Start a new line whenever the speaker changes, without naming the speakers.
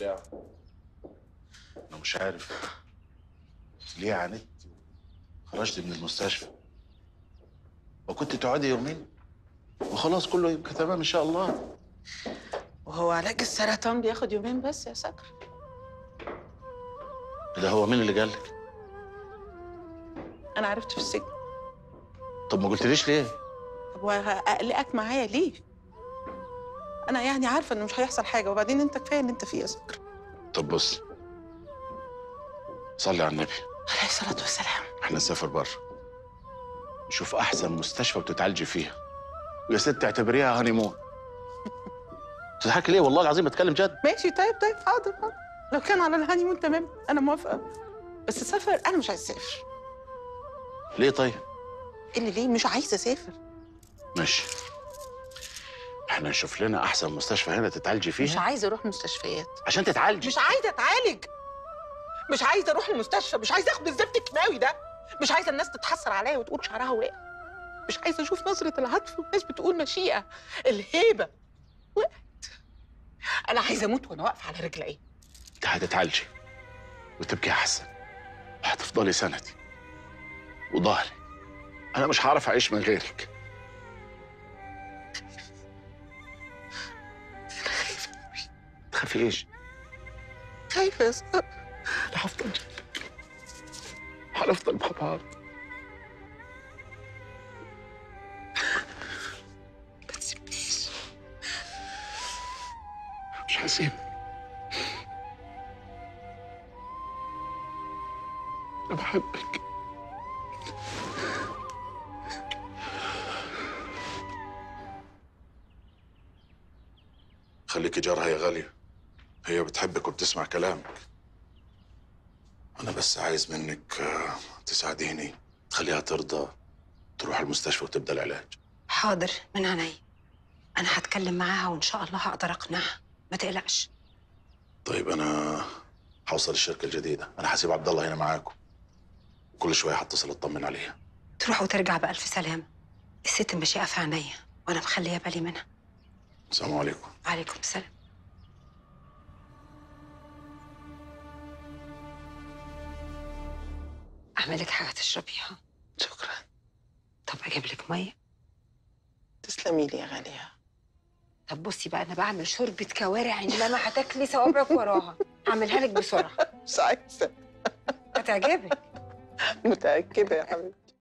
يعني
انا مش عارف ليه عاندت خرجت من المستشفى وكنت تقعدي يومين وخلاص كله يبقى تمام ان شاء الله
وهو علاج السرطان بياخد يومين بس يا سكر
ده هو مين اللي قالك
انا عرفت في السجن
طب ما قلتليش ليه
طب وهقلقك معايا ليه انا يعني عارفه انه مش هيحصل حاجه وبعدين انت كفايه اللي انت فيه يا سكر
طب بص صلي على النبي
عليه الصلاه والسلام
احنا نسافر بره نشوف احسن مستشفى بتتعالجي فيها ويا ست اعتبريها هانيمون تضحكي ليه والله العظيم بتكلم جد
ماشي طيب طيب حاضر حاضر لو كان على الهانيمون تمام انا موافقه بس سافر انا مش عايزه اسافر
ليه طيب
إيه اللي ليه مش عايزه اسافر
ماشي احنا نشوف لنا احسن مستشفى هنا تتعالجي
مش
فيها
عايزه اروح مستشفيات
عشان تتعالجي
مش عايزه اتعالج مش عايزه اروح المستشفى مش عايزه اخد الزفت الكيماوي ده مش عايزه الناس تتحسر عليا وتقول شعرها وقع مش عايزه اشوف نظره العطف والناس بتقول مشيئه الهيبه وقعت انا عايزه اموت وانا واقفه على رجلي
انت هتتعالجي وتبقي احسن وهتفضلي سندي وظهري انا مش هعرف اعيش من غيرك تخافي ايش؟
خايفه يا سكر
انا هفضل جنبك هنفضل مع بعض
ما تسيبنيش
مش هسيبك انا بحبك خليكي جارها يا غالية هي بتحبك وبتسمع كلامك أنا بس عايز منك آه، تساعديني تخليها ترضى تروح المستشفى وتبدأ العلاج
حاضر من عيني انا هتكلم معاها وان شاء الله هقدر اقنعها ما تقلقش
طيب أنا هوصل الشركة الجديدة أنا هسيب عبد الله هنا معاكم كل شوية هتصل أطمن عليها
تروح وترجع بألف سلامة الست ماشية في عينيا وانا مخليه بالي منها
السلام عليكم
عليكم السلام اعمل لك حاجه تشربيها
شكرا
طب اجيب لك ميه
تسلمي لي يا غاليه
طب بصي بقى انا بعمل شوربه كوارع انما هتاكلي صوابعك وراها هعملها لك بسرعه
مش عايزه
هتعجبك
متاكده يا حبيبتي